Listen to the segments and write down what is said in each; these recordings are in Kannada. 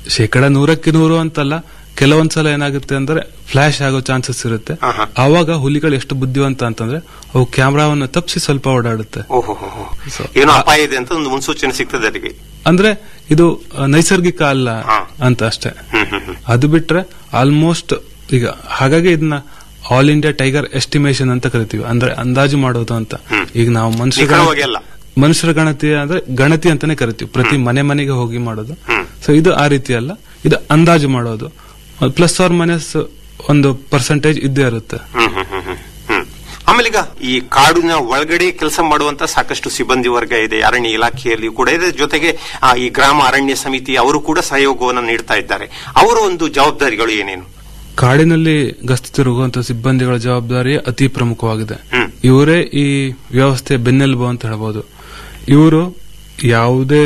ಶೇಕಡ ನೂರಕ್ಕೆ ನೂರು ಅಂತಲ್ಲ ಕೆಲವೊಂದ್ಸಲ ಏನಾಗುತ್ತೆ ಅಂದ್ರೆ ಫ್ಲಾಶ್ ಆಗೋ ಚಾನ್ಸಸ್ ಇರುತ್ತೆ ಆಹಾ. ಆವಾಗ ಹುಲಿಗಳು ಎಷ್ಟು ಬುದ್ಧಿವಂತ ಅಂತಂದ್ರೆ ಅವು ಕ್ಯಾಮ್ರಾವನ್ನು ತಪ್ಪಿಸಿ ಸ್ವಲ್ಪ ಓಡಾಡುತ್ತೆ ಓಹೋ ಏನೋ ಅಪಾಯ ಇದೆ ಅಂತ ಒಂದು ಮುನ್ಸೂಚನೆ ಸಿಗ್ತದೆ ಅವರಿಗೆ ಅಂದ್ರೆ ಇದು ಆ, ನೈಸರ್ಗಿಕ ಅಲ್ಲ ಹಾ. ಅಂತ ಅಷ್ಟೇ ಹ್ಮ್ ಹ್ಮ್ ಹ್ಮ್ ಅದು ಬಿಟ್ರೆ ಆಲ್ಮೋಸ್ಟ್ ಈಗ ಹಾಗಾಗಿ ಇದನ್ನ ಆಲ್ ಇಂಡಿಯಾ ಟೈಗರ್ ಎಸ್ಟಿಮೇಷನ್ ಅಂತ ಕರಿತೀವಿ ಅಂದ್ರೆ ಅಂದಾಜು ಮಾಡೋದು ಅಂತ ಹ್ಮ್. ಈಗ ನಾವು ಮನುಷ್ಯರ ನಿಖರವಾಗಿ ಅಲ್ಲ. ಮನುಷ್ಯರ ಗಣತಿ ಅಂದ್ರೆ ಗಣತಿ ಅಂತಾನೆ ಕರಿತೀವಿ ಪ್ರತಿ ಮನೆ ಮನೆಗೆ ಹೋಗಿ ಮಾಡೋದು ಹ್ಮ್. ಸೊ ಇದು ಆ ರೀತಿ ಅಲ್ಲ ಇದು ಅಂದಾಜು ಮಾಡೋದು ಪ್ಲಸ್ ಆರ್ ಮೈನಸ್ ಒಂದು ಪರ್ಸೆಂಟೇಜ್ ಇದ್ದೇ ಇರುತ್ತೆ ಹ್ಮ್ ಹ್ಮ್ ಹ್ಮ್ ಹ್ಮ್ ಹ್ಮ್. ಆಮೇಲೆ ಈಗ ಈ ಕಾಡಿನ ಒಳಗಡೆ ಕೆಲಸ ಮಾಡುವಂತ ಸಾಕಷ್ಟು ಸಿಬ್ಬಂದಿ ವರ್ಗ ಇದೆ ಅರಣ್ಯ ಇಲಾಖೆಯಲ್ಲಿ ಕೂಡ ಇದೆ ಜೊತೆಗೆ ಆ, ಈ ಗ್ರಾಮ ಅರಣ್ಯ ಸಮಿತಿ ಅವರು ಕೂಡ ಸಹಯೋಗವನ್ನು ನೀಡ್ತಾ ಇದ್ದಾರೆ ಅವರ ಒಂದು ಜವಾಬ್ದಾರಿಗಳು ಏನೇನು ಕಾಡಿನಲ್ಲಿ ಗಸ್ತು ತಿರುಗುವಂತ ಸಿಬ್ಬಂದಿಗಳ ಜವಾಬ್ದಾರಿ ಅತಿ ಪ್ರಮುಖವಾಗಿದೆ ಹ್ಮ್. ಇವರೇ ಈ ವ್ಯವಸ್ಥೆ ಬೆನ್ನೆಲುಬು ಅಂತ ಹೇಳ್ಬೋದು ಇವರು ಯಾವುದೇ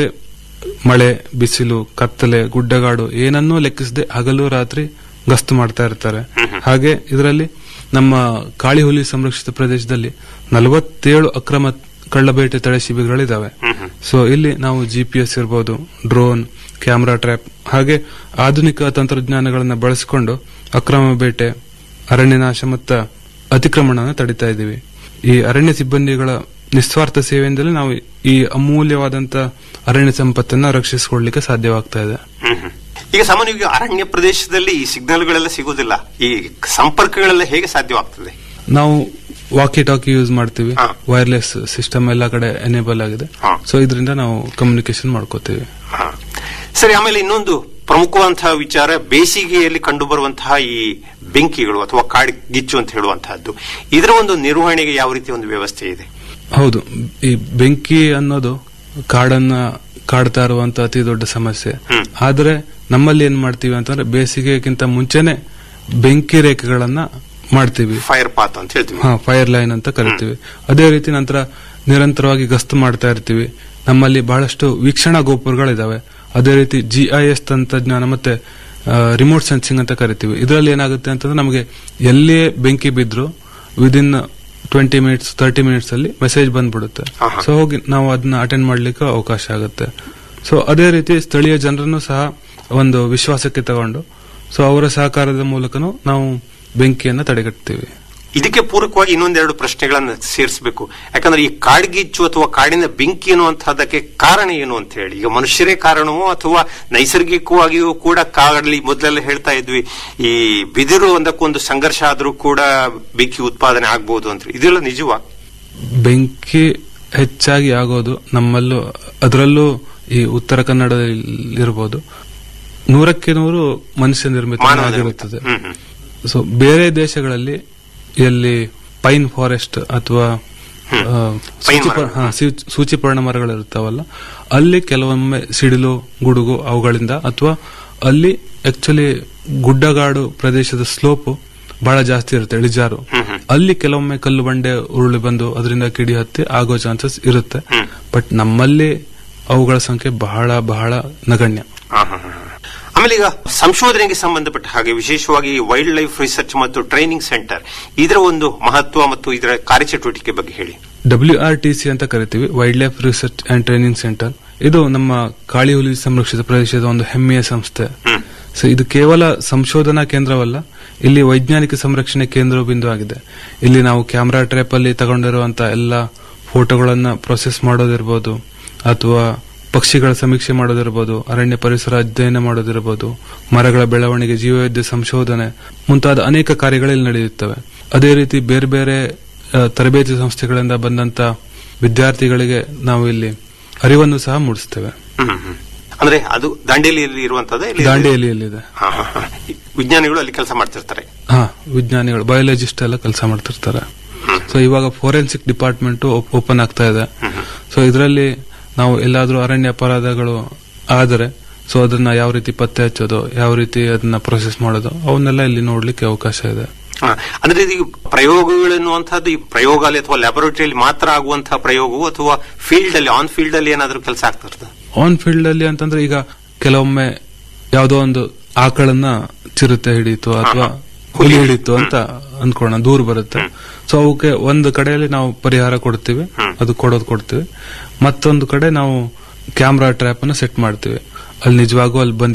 ಮಳೆ ಬಿಸಿಲು ಕತ್ತಲೆ ಗುಡ್ಡಗಾಡು ಏನನ್ನೂ ಲೆಕ್ಕಿಸದೆ ಹಗಲು ರಾತ್ರಿ ಗಸ್ತು ಮಾಡ್ತಾ ಇರ್ತಾರೆ ಹಾಗೆ ಇದರಲ್ಲಿ ನಮ್ಮ ಕಾಳಿ ಹುಲಿ ಸಂರಕ್ಷಿತ ಪ್ರದೇಶದಲ್ಲಿ ನಲವತ್ತೇಳು ಅಕ್ರಮ ಕಳ್ಳಬೇಟೆ ತಡೆ ಶಿಬಿರಗಳಿದಾವೆ ಸೊ ಇಲ್ಲಿ ನಾವು ಜಿಪಿಎಸ್ ಇರಬಹುದು ಡ್ರೋನ್ ಕ್ಯಾಮೆರಾ ಟ್ರ್ಯಾಪ್ ಹಾಗೆ ಆಧುನಿಕ ತಂತ್ರಜ್ಞಾನಗಳನ್ನ ಬಳಸಿಕೊಂಡು ಅಕ್ರಮ ಬೇಟೆ ಅರಣ್ಯನಾಶ ಮತ್ತು ಅತಿಕ್ರಮಣವನ್ನು ತಡಿತಾ ಇದ್ದೀವಿ ಈ ಅರಣ್ಯ ಸಿಬ್ಬಂದಿಗಳ ನಿಸ್ವಾರ್ಥ ಸೇವೆಯಿಂದಲೇ ನಾವು ಈ ಅಮೂಲ್ಯವಾದಂತ ಅರಣ್ಯ ಸಂಪತ್ತನ್ನ ರಕ್ಷಿಸಿಕೊಳ್ಳಲಿಕ್ಕೆ ಸಾಧ್ಯವಾಗ್ತಾ ಇದೆ ಹ್ಮ್ ಹ್ಮ್. ಈಗ ಸಾಮಾನ್ಯವಾಗಿ ಅರಣ್ಯ ಪ್ರದೇಶದಲ್ಲಿ ಈ ಸಿಗ್ನಲ್ಗಳೆಲ್ಲ ಸಿಗೋದಿಲ್ಲ ಈ ಸಂಪರ್ಕಗಳೆಲ್ಲ ಹೇಗೆ ಸಾಧ್ಯವಾಗ್ತದೆ ನಾವು ವಾಕಿ ಟಾಕಿ ಯೂಸ್ ಮಾಡ್ತೀವಿ ಹಾ. ವೈರ್ಲೆಸ್ ಸಿಸ್ಟಮ್ ಎಲ್ಲ ಕಡೆ ಎನೇಬಲ್ ಆಗಿದೆ ಹಾ. ಸೊ ಇದರಿಂದ ನಾವು ಕಮ್ಯುನಿಕೇಶನ್ ಮಾಡ್ಕೋತೀವಿ ಹಾ. ಸರಿ ಆಮೇಲೆ ಇನ್ನೊಂದು ಪ್ರಮುಖವಂತಹ ವಿಚಾರ ಬೇಸಿಗೆಯಲ್ಲಿ ಕಂಡುಬರುವಂತಹ ಈ ಬೆಂಕಿಗಳು ಅಥವಾ ಕಾಡ್ಗಿಚ್ಚು ಅಂತ ಹೇಳುವಂತಹದ್ದು ಇದರ ಒಂದು ನಿರ್ವಹಣೆಗೆ ಯಾವ ರೀತಿ ಒಂದು ವ್ಯವಸ್ಥೆ ಇದೆ ಹೌದು ಈ ಬೆಂಕಿ ಅನ್ನೋದು ಕಾಡನ್ನ ಕಾಡ್ತಾ ಇರುವಂತ ಅತಿ ದೊಡ್ಡ ಸಮಸ್ಯೆ ಹ್ಮ್. ಆದ್ರೆ ನಮ್ಮಲ್ಲಿ ಏನ್ ಮಾಡ್ತೀವಿ ಅಂತಂದ್ರೆ ಬೇಸಿಗೆಗಿಂತ ಮುಂಚೆನೆ ಬೆಂಕಿ ರೇಖೆಗಳನ್ನ ಮಾಡ್ತೀವಿ ಫೈರ್ ಪಾತ್ ಅಂತ ಹೇಳ್ತೀವಿ ಹಾ ಫೈರ್ ಲೈನ್ ಅಂತ ಕರಿತೀವಿ ಅದೇ ರೀತಿ ನಂತರ ನಿರಂತರವಾಗಿ ಗಸ್ತು ಮಾಡ್ತಾ ಇರ್ತೀವಿ ನಮ್ಮಲ್ಲಿ ಬಹಳಷ್ಟು ವೀಕ್ಷಣಾ ಗೋಪುರಗಳಿದಾವೆ ಅದೇ ರೀತಿ ಜಿಐಎಸ್ ತಂತ್ರಜ್ಞಾನ ಮತ್ತೆ ರಿಮೋಟ್ ಸೆನ್ಸಿಂಗ್ ಅಂತ ಕರಿತೀವಿ ಇದರಲ್ಲಿ ಏನಾಗುತ್ತೆ ಅಂತಂದ್ರೆ ನಮಗೆ ಎಲ್ಲಿಯೇ ಬೆಂಕಿ ಬಿದ್ರು within twenty minutes thirty minutes ಅಲ್ಲಿ ಮೆಸೇಜ್ ಬಂದ್ಬಿಡುತ್ತೆ ಆಹಾ. ಸೊ ಹೋಗಿ ನಾವು ಅದನ್ನ ಅಟೆಂಡ್ ಮಾಡ್ಲಿಕ್ಕೆ ಅವಕಾಶ ಆಗುತ್ತೆ ಸೊ ಅದೇ ರೀತಿ ಸ್ಥಳೀಯ ಜನರನ್ನು ಸಹ ಒಂದು ವಿಶ್ವಾಸಕ್ಕೆ ತಗೊಂಡು ಸೊ ಅವರ ಸಹಕಾರದ ಮೂಲಕನೂ ನಾವು ಬೆಂಕಿಯನ್ನ ತಡೆಗಟ್ತೀವಿ ಇದಕ್ಕೆ ಪೂರಕವಾಗಿ ಇನ್ನೊಂದೆರಡು ಪ್ರಶ್ನೆಗಳನ್ನ ಸೇರಿಸಬೇಕು ಯಾಕಂದ್ರೆ ಈ ಕಾಡ್ಗಿಚ್ಚು ಅಥವಾ ಕಾಡಿನ ಬೆಂಕಿ ಅನ್ನುವಂತಹದಕ್ಕೆ ಕಾರಣ ಏನು ಅಂತ ಹೇಳಿ ಈಗ ಮನುಷ್ಯರೇ ಕಾರಣವೋ ಅಥವಾ ನೈಸರ್ಗಿಕವಾಗಿಯೂ ಕೂಡ ಕಾಡಲ್ಲಿ ಮೊದಲೆಲ್ಲ ಹೇಳ್ತಾ ಇದ್ವಿ ಈ ಬಿದಿರು ಒಂದಕ್ಕೊಂದು ಸಂಘರ್ಷ ಆದ್ರೂ ಕೂಡ ಬೆಂಕಿ ಉತ್ಪಾದನೆ ಆಗ್ಬಹುದು ಅಂತ ಹೇಳಿ. ಇದೆಲ್ಲ ನಿಜವಾ ಬೆಂಕಿ ಹೆಚ್ಚಾಗಿ ಆಗೋದು ನಮ್ಮಲ್ಲೂ ಅದರಲ್ಲೂ ಈ ಉತ್ತರ ಕನ್ನಡದಲ್ಲಿ ಇರಬಹುದು ನೂರಕ್ಕೆ ನೂರು ಮನುಷ್ಯ ನಿರ್ಮಿತ ಮಾನವ ನಿರ್ಮಿತ. ಆಗಿರುತ್ತದೆ ಹ್ಮ್, ಹ್ಮ್. ಸೊ ಬೇರೆ ದೇಶಗಳಲ್ಲಿ ಎಲ್ಲಿ ಪೈನ್ ಫಾರೆಸ್ಟ್ ಅಥವಾ ಆ, ಪೈನ್ ಸೂಚಿಪ- ಮರ. ಹಾ, ಸೂ- ಸೂಚಿಪರ್ಣ ಮರಗಳಿರ್ತಾವಲ್ಲ ಅಲ್ಲಿ ಕೆಲವೊಮ್ಮೆ ಸಿಡಿಲು ಗುಡುಗು ಅವುಗಳಿಂದ ಅಥವಾ ಅಲ್ಲಿ ಆಕ್ಚುಲಿ ಗುಡ್ಡಗಾಡು ಪ್ರದೇಶದ ಸ್ಲೋಪ್ ಬಹಳ ಜಾಸ್ತಿ ಇರುತ್ತೆ ಇಳಿಜಾರು ಅಲ್ಲಿ ಕೆಲವೊಮ್ಮೆ ಕಲ್ಲು ಬಂಡೆ ಉರುಳಿ ಬಂದು ಅದರಿಂದ ಕಿಡಿ ಹತ್ತಿ ಆಗೋ ಚಾನ್ಸಸ್ ಇರುತ್ತೆ ಬಟ್ ನಮ್ಮಲ್ಲಿ ಅವುಗಳ ಸಂಖ್ಯೆ ಬಹಳ ಬಹಳ ನಗಣ್ಯ ಹಾ, ಹಾ, ಹಾ, ಹಾ. ಆಮೇಲೆ ಈಗ ಸಂಶೋಧನೆಗೆ ಸಂಬಂಧಪಟ್ಟ ಹಾಗೆ ವಿಶೇಷವಾಗಿ ವೈಲ್ಡ್ ಲೈಫ್ ರಿಸರ್ಚ್ ಮತ್ತು ಟ್ರೈನಿಂಗ್ ಸೆಂಟರ್ ಇದರ ಒಂದು ಮಹತ್ವ ಮತ್ತು ಇದರ ಕಾರ್ಯಚಟುವಟಿಕೆ ಬಗ್ಗೆ ಹೇಳಿ ಡಬ್ಲ್ಯೂ ಆರ್ ಟಿ ಸಿ ಅಂತ ಕರಿತೀವಿ wildlife research and training centre ಇದು ನಮ್ಮ ಕಾಳಿ ಹುಲಿ ಸಂರಕ್ಷಿತ ಪ್ರದೇಶದ ಒಂದು ಹೆಮ್ಮೆಯ ಸಂಸ್ಥೆ ಹ್ಮ್. ಸೊ ಇದು ಕೇವಲ ಸಂಶೋಧನಾ ಕೇಂದ್ರವಲ್ಲ ಇಲ್ಲಿ ವೈಜ್ಞಾನಿಕ ಸಂರಕ್ಷಣೆ ಕೇಂದ್ರ ಬಿಂದು ಆಗಿದೆ ಇಲ್ಲಿ ನಾವು ಕ್ಯಾಮೆರಾ ಟ್ರ್ಯಾಪ್ ಅಲ್ಲಿ ತಗೊಂಡಿರುವಂತಹ ಎಲ್ಲ ಫೋಟೋಗಳನ್ನ ಪ್ರೊಸೆಸ್ ಮಾಡೋದಿರ್ಬೋದು ಅಥವಾ ಪಕ್ಷಿಗಳ ಸಮೀಕ್ಷೆ ಮಾಡೋದಿರ್ಬೋದು ಅರಣ್ಯ ಪರಿಸರ ಅಧ್ಯಯನ ಮಾಡೋದಿರ್ಬೋದು ಮರಗಳ ಬೆಳವಣಿಗೆ ಜೀವವೈದ್ಯ ಸಂಶೋಧನೆ ಮುಂತಾದ ಅನೇಕ ಕಾರ್ಯಗಳು ಇಲ್ಲಿ ನಡೆಯುತ್ತವೆ ಅದೇ ರೀತಿ ಬೇರೆ ಬೇರೆ ಆ, ತರಬೇತಿ ಸಂಸ್ಥೆಗಳಿಂದ ಬಂದಂತ ವಿದ್ಯಾರ್ಥಿಗಳಿಗೆ ನಾವು ಇಲ್ಲಿ ಅರಿವನ್ನು ಸಹ ಮೂಡಿಸ್ತೇವೆ ಹ್ಮ್, ಹ್ಮ್. ಅಂದ್ರೆ ಅದು ದಾಂಡೇಲಿಯಲ್ಲಿ ಇರುವಂತದ್ದು ಇಲ್ಲಿ ದಾಂಡೇಲಿಯಲ್ಲಿದೆ ಹಾ, ಹಾ, ಹಾ. ವಿಜ್ಞಾನಿಗಳು ಅಲ್ಲಿ ಕೆಲಸ ಮಾಡ್ತಿರ್ತಾರೆ ಹಾ ವಿಜ್ಞಾನಿಗಳು ಬಯೋಲಜಿಸ್ಟ್ ಎಲ್ಲ ಕೆಲಸ ಮಾಡ್ತಿರ್ತಾರೆ ಸೊ ಇವಾಗ ಫೋರೆನ್ಸಿಕ್ ಡಿಪಾರ್ಟ್ಮೆಂಟ್ ಓಪನ್ ಆಗ್ತಾ ಇದೆ ಸೊ ಇದರಲ್ಲಿ ನಾವು ಎಲ್ಲಾದ್ರೂ ಅರಣ್ಯ ಅಪರಾಧಗಳು ಆದರೆ ಸೊ ಅದನ್ನ ಯಾವ ರೀತಿ ಪತ್ತೆ ಹಚ್ಚೋದು ಯಾವ ರೀತಿ ಅದನ್ನ ಪ್ರೊಸೆಸ್ ಮಾಡೋದು ಅವನ್ನೆಲ್ಲ ಇಲ್ಲಿ ನೋಡ್ಲಿಕ್ಕೆ ಅವಕಾಶ ಇದೆ ಹಾ, ಅಂದ್ರೆ ಇದು ಪ್ರಯೋಗಗಳು ಎನ್ನುವಂತಹದ್ದು ಈ ಪ್ರಯೋಗಾಲಯ ಅಥವಾ ಲ್ಯಾಬೊರೇಟರಿಯಲ್ಲಿ ಮಾತ್ರ ಆಗುವಂತಹ ಪ್ರಯೋಗವು ಅಥವಾ ಫೀಲ್ಡ್ ಅಲ್ಲಿ ಆನ್ ಫೀಲ್ಡ್ ಅಲ್ಲಿ ಏನಾದ್ರೂ ಕೆಲಸ ಆಗ್ತಿರ್ತದೆ ಆನ್ ಫೀಲ್ಡ್ ಅಲ್ಲಿ ಅಂತಂದ್ರೆ ಈಗ ಕೆಲವೊಮ್ಮೆ ಯಾವುದೋ ಒಂದು ಆಕಳನ್ನ ಚಿರತೆ ಹಿಡಿಯಿತು ಅಥವಾ ಹುಲಿ ಹಿಡಿತು ಅಂತ ಅನ್ಕೊಳ್ಳೋಣ ದೂರ ಬರುತ್ತೆ ಸೊ ಅವಕ್ಕೆ ಒಂದು ಕಡೆಯಲ್ಲಿ ನಾವು ಪರಿಹಾರ ಕೊಡ್ತೀವಿ ಅದು ಕೊಡೋದು ಕೊಡ್ತೀವಿ ಮತ್ತೊಂದು ಕಡೆ ನಾವು ಕ್ಯಾಮ್ರಾ ಟ್ರ್ಯಾಪ್ ಅನ್ನು ಸೆಟ್ ಮಾಡ್ತೀವಿ ಅಲ್ಲಿ ನಿಜವಾಗೂ ಅಲ್ಲಿ ಬಂದ